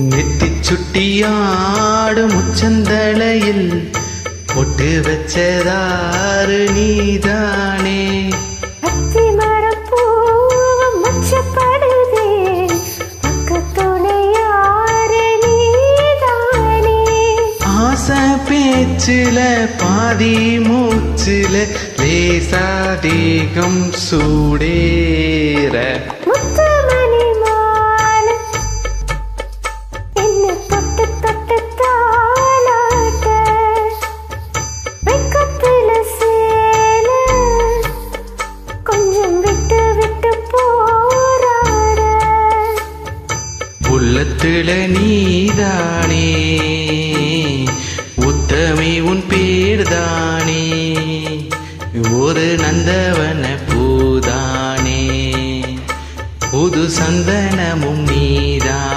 நெத்தி சுட்டியாடும் உச்சந்தலையில் பொட்டு வச்சதாறு நீதானே அத்தி மரம் பூவும் மச்சப்படுதே பக்கத்துணை யாரு நீதானே ஆசை பேச்சுல பாதி மூச்சுல லேசா தேகம் சூடேற முத்துமணி மாலை என்ன தொட்டு தொட்டு தாலாட்ட வெக்கத்துல சேல கொஞ்சம் விட்டு விட்டு போராட உள்ளத்துல நீதானே உத்தமி உன் பேர்தானே ஒரு நந்தவன பூதானே புது சந்தனமும் நீதானே